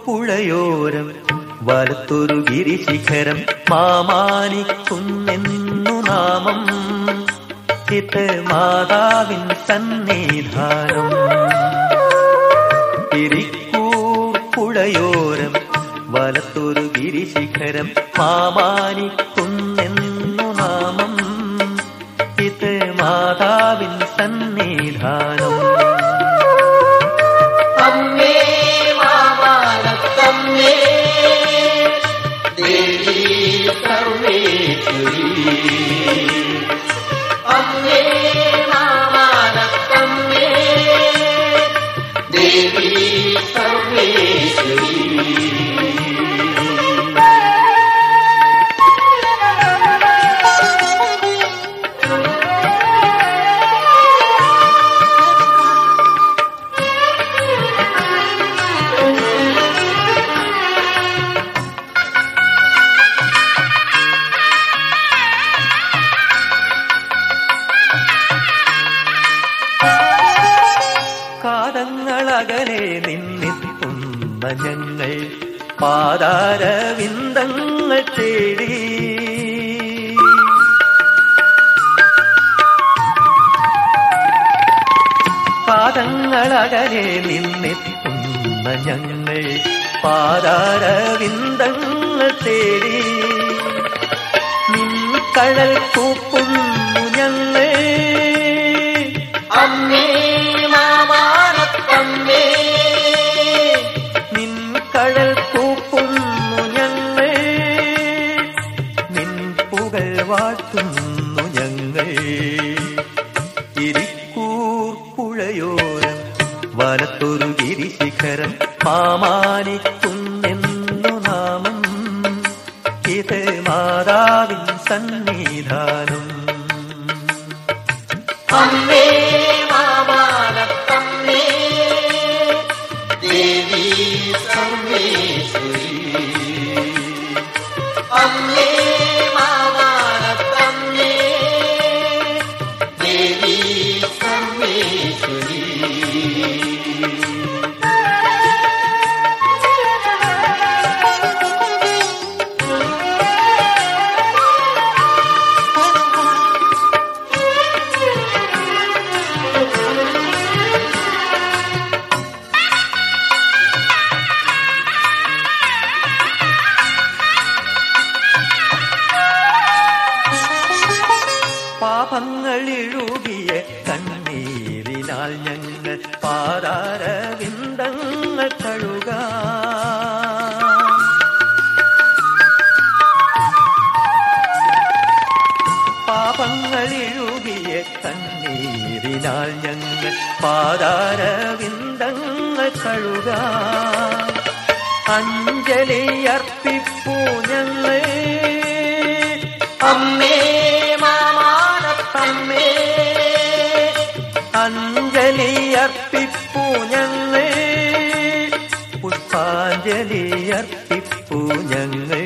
പുഴയോരം വലത്തൊരു ഗിരിശിഖരം മാമാനിക്കുന്നെന്നു നാമം ചിത്ത് മാതാവിൻ സന്നിധാനം തിരിക്കൂർ പുഴയോരം വലത്തൊരു ഗിരിശിഖരം മാമാനിക്കുന്നെന്നു നാമം ചിത്ത് മാതാവിൻ സന്നിധാനം അമ്മേ മാമാനത്തമ്മേ ദേവി സർവേശ്വരി അമ്മേ മാമാനത്തമ്മേ ദേവി സർവേശ്വരി കാതങ്ങളകലെ നിന്നെത്തുന്ന ഞങ്ങൾ പാതാരവിന്ദങ്ങൾ തേടി പാദങ്ങളകലെ നിന്നെത്തുന്ന ഞങ്ങൾ പാതാരവിന്ദങ്ങൾ തേടി നിൻ കഴൽ കൂപ്പുന്നു ഞങ്ങൾ അമ്മേ മാമാനത്തമ്മേ നിൻ കഴൽ കൂപ്പുന്നു ഞങ്ങൾ നിൻ പുകൾ വാഴ്ത്തുന്നു ഞങ്ങൾ ഇരിക്കൂർ പുഴയോരം വലത്തൊരു ഗിരിശിഖരം മാമാനിക്കുന്നെന്നു നാമം ഇത് മാതാവിൻ സന്നിധാനം അമ്മേ മാമാനത്തമ്മേ ദേവി സർവേശ്വരി അമ്മേ മാമാനത്തമ്മേ ദേവി സർവേശ്വരി പാപങ്ങളിഴുകിയ കണ്ണീരിനാൽ ഞങ്ങൾ പാതാരവിന്ദങ്ങൾ കഴുകാം പാപങ്ങളിഴുകിയ കണ്ണീരിനാൽ ഞങ്ങൾ പാതാരവിന്ദങ്ങൾ കഴുകാം അഞ്ജലി അർപ്പിപ്പൂ ഞങ്ങൾ അമ്മേ മാമാനത്തമ്മേ അഞ്ജലി അർപ്പിപ്പൂ ഞങ്ങൾ പുഷ്പാഞ്ജലി അർപ്പിപ്പൂ ഞങ്ങൾ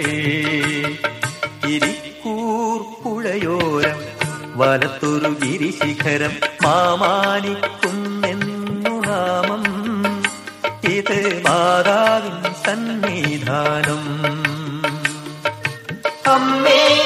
ഇരിക്കൂർ പുഴയോരം വലത്തൊരു ഗിരിശിഖരം മാമാനിക്കുന്നെന്നു നാമം ഇത് മാതാവിൻ സന്നിധാനം അമ്മേ